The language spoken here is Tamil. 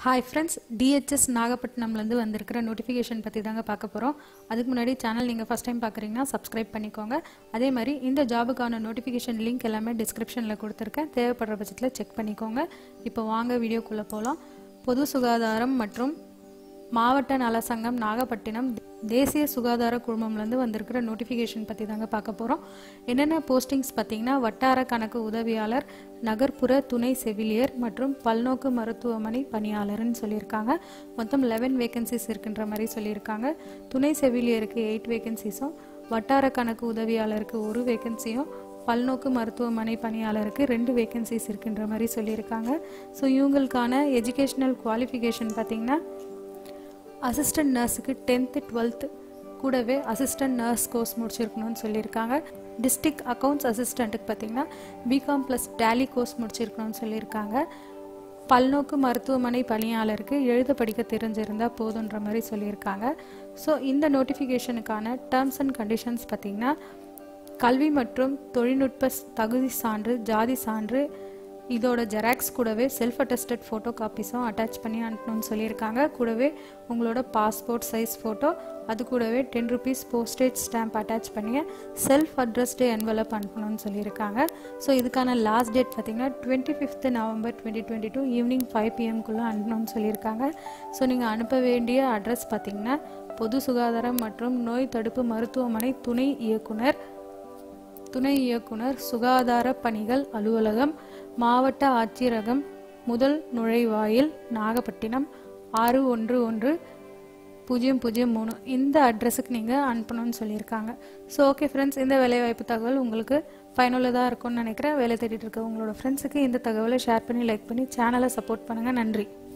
ஹாய் ஃப்ரெண்ட்ஸ் டிஹெச்எஸ் நாகப்பட்டினம்லேருந்து வந்திருக்கிற நோட்டிஃபிகேஷன் பற்றி தாங்க பார்க்க போகிறோம் அதுக்கு முன்னாடி சேனல் நீங்கள் ஃபஸ்ட் டைம் பார்க்குறீங்கன்னா சப்ஸ்கிரைப் பண்ணிக்கோங்க அதே மாதிரி இந்த ஜாபுக்கான நோட்டிஃபிகேஷன் லிங்க் எல்லாமே டிஸ்கிரிப்ஷனில் கொடுத்துருக்கேன் தேவைப்படுற பட்சத்தில் செக் பண்ணிக்கோங்க இப்போ வாங்க வீடியோக்குள்ளே போகலாம் பொது சுகாதாரம் மற்றும் மாவட்ட நல சங்கம் நாகப்பட்டினம் தேசிய சுகாதார குழுமம்லேருந்து வந்திருக்கிற நோட்டிஃபிகேஷன் பற்றி தாங்க பார்க்க போகிறோம் என்னென்ன போஸ்டிங்ஸ் பார்த்தீங்கன்னா வட்டார கணக்கு உதவியாளர் நகர்ப்புற துணை செவிலியர் மற்றும் பல்நோக்கு மருத்துவமனை பணியாளர்னு சொல்லியிருக்காங்க மொத்தம் லெவன் வேகன்சிஸ் இருக்குன்ற மாதிரி சொல்லியிருக்காங்க துணை செவிலியருக்கு எயிட் வேகன்சிஸும் வட்டார கணக்கு உதவியாளருக்கு ஒரு வேகன்சியும் பல்நோக்கு மருத்துவமனை பணியாளருக்கு ரெண்டு வேகன்சிஸ் இருக்குன்ற மாதிரி சொல்லியிருக்காங்க ஸோ இவங்களுக்கான எஜுகேஷ்னல் குவாலிஃபிகேஷன் பார்த்தீங்கன்னா அசிஸ்டன்ட் நர்ஸுக்கு டென்த்து டுவெல்த்து கூடவே அசிஸ்டன்ட் நர்ஸ் கோர்ஸ் முடிச்சிருக்கணும்னு சொல்லியிருக்காங்க டிஸ்ட்ரிக்ட் அக்கௌண்ட்ஸ் அசிஸ்டண்ட்டுக்கு பார்த்தீங்கன்னா பிகாம் ப்ளஸ் டேலி கோர்ஸ் முடிச்சிருக்கணும்னு சொல்லியிருக்காங்க பல்நோக்கு மருத்துவமனை பணியாளருக்கு எழுத படிக்க தெரிஞ்சிருந்தால் போதுன்ற மாதிரி சொல்லியிருக்காங்க ஸோ இந்த நோட்டிஃபிகேஷனுக்கான டேர்ம்ஸ் அண்ட் கண்டிஷன்ஸ் பார்த்தீங்கன்னா கல்வி மற்றும் தொழில்நுட்ப தகுதி சான்று ஜாதி சான்று இதோட ஜெராக்ஸ் கூடவே செல்ஃப் அட்டஸ்டட் ஃபோட்டோ காப்பீஸும் அட்டாச் பண்ணி அனுப்பணும்னு சொல்லியிருக்காங்க கூடவே உங்களோட பாஸ்போர்ட் சைஸ் ஃபோட்டோ அது கூடவே ten rupees postage stamp attach பண்ணி செல்ஃப் அட்ரஸ்டு என்வலப் அனுப்பணும்னு சொல்லியிருக்காங்க ஸோ இதுக்கான லாஸ்ட் டேட் பார்த்தீங்கன்னா twenty fifth November twenty twenty two evening five பிஎம்குள்ளே அனுப்பணும்னு சொல்லியிருக்காங்க ஸோ நீங்கள் அனுப்ப வேண்டிய அட்ரஸ் பார்த்தீங்கன்னா பொது சுகாதாரம் மற்றும் நோய் தடுப்பு மருத்துவமனை துணை இயக்குனர் துணை இயக்குனர் சுகாதார பணிகள் அலுவலகம் மாவட்ட ஆட்சியரகம் முதல் நுழைவாயில் நாகப்பட்டினம் ஆறு ஒன்று ஒன்று பூஜ்ஜியம் பூஜ்ஜியம் மூணு இந்த அட்ரஸுக்கு நீங்கள் அனுப்பணும்னு சொல்லியிருக்காங்க ஸோ ஓகே ஃப்ரெண்ட்ஸ் இந்த வேலைவாய்ப்பு தகவல் உங்களுக்கு பயனுள்ளதாக இருக்கும்னு நினைக்கிறேன் வேலை தேடிட்டு இருக்க உங்களோட ஃப்ரெண்ட்ஸுக்கு இந்த தகவலை ஷேர் பண்ணி லைக் பண்ணி சேனலை சப்போர்ட் பண்ணுங்கள் நன்றி